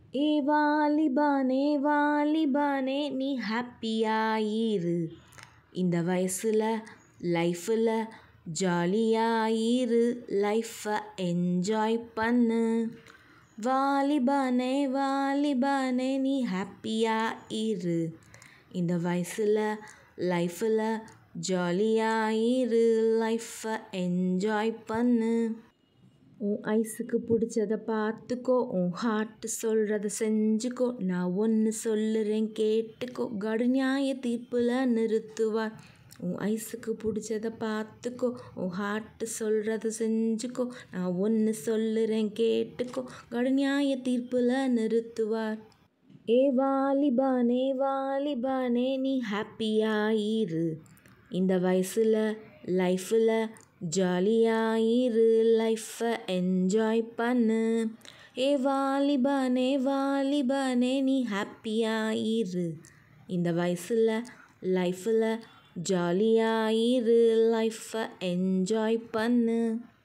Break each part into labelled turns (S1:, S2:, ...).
S1: ஏ வாலிபானே வாலிபானே நீ ஹாப்பியாயிரு இந்த வயசில் லைஃப்பில் ஜாலியாயிரு லைஃப்பை என்ஜாய் பண்ணு வாலிபானே வாலிபானே நீ ஹாப்பியாயிரு இந்த வயசில் லைஃப்பில் ஜாலியாயிரு லைஃப்பை என்ஜாய் பண்ணு உன் ஐஸுக்கு பிடிச்சத பார்த்துக்கோ உன் ஹார்ட் சொல்கிறத செஞ்சுக்கோ நான் ஒன்று சொல்லுறேன் கேட்டுக்கோ கடு நியாய தீர்ப்பில் நிறுத்துவார் உன் ஐஸுக்கு பிடிச்சத பார்த்துக்கோ உன் ஹார்ட் சொல்கிறத செஞ்சுக்கோ நான் ஒன்று சொல்லுறேன் கேட்டுக்கோ கடு நியாய தீர்ப்பில் நிறுத்துவார் ஏ வாலிபானே வாலிபானே நீ ஹாப்பியாயிரு இந்த வயசில் லைஃப்பில் ஜாலியாயிரு லைஃப்பை என்ஜாய் பண்ணு ஏ வாலிபானே வாலிபானே நீ ஹாப்பியாயிரு இந்த வயசில் லைஃப்பில் ஜாலியாயிரு லைஃப்பை என்ஜாய் பண்ணு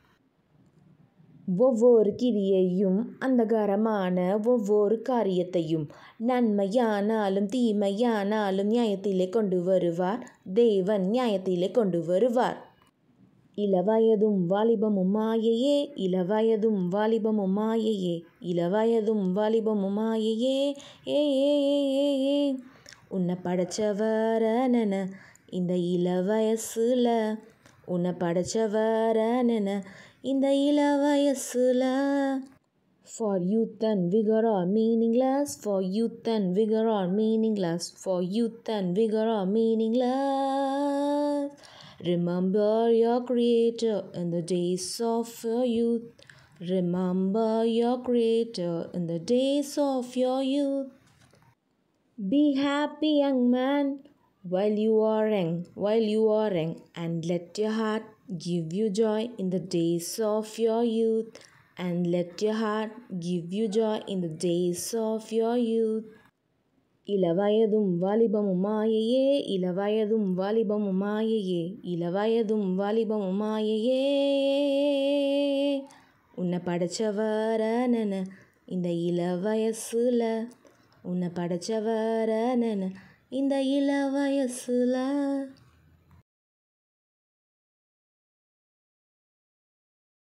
S1: ஒவ்வொரு கிரியையும் அந்தகாரமான ஒவ்வொரு காரியத்தையும் நன்மையானாலும் தீமையானாலும் நியாயத்திலே கொண்டு வருவார் தேவன் நியாயத்திலே கொண்டு வருவார் இளவயதும் வாலிபமும் மாயையே இளவயதும் வாலிபமும் மாயையே இளவயதும் வாலிபமும் மாயையே ஏ ஏ ஏ ஏ ஏ உன்னை படைச்சவரன இந்த இளவயசில் உன்னை படைச்சவரன இந்த இளவயசில் For youth and vigor are meaningless. For youth and vigor are meaningless. For youth and vigor are meaningless. Remember your Creator in the days of your youth. Remember your Creator in the days of your youth. Be happy, young man, while you are young, while you are young, and let your heart give you joy in the days of your youth. And let your heart give you joy in the days of your youth. இளவயதும் வாலிபமும் மாயையே இளவயதும் வாலிபமும் மாயையே இளவயதும் வாலிபமும் மாயையே உன்னை படைச்சவரன இந்த இளவயசில் உன்னை படைச்சவரன இந்த இளவயசில்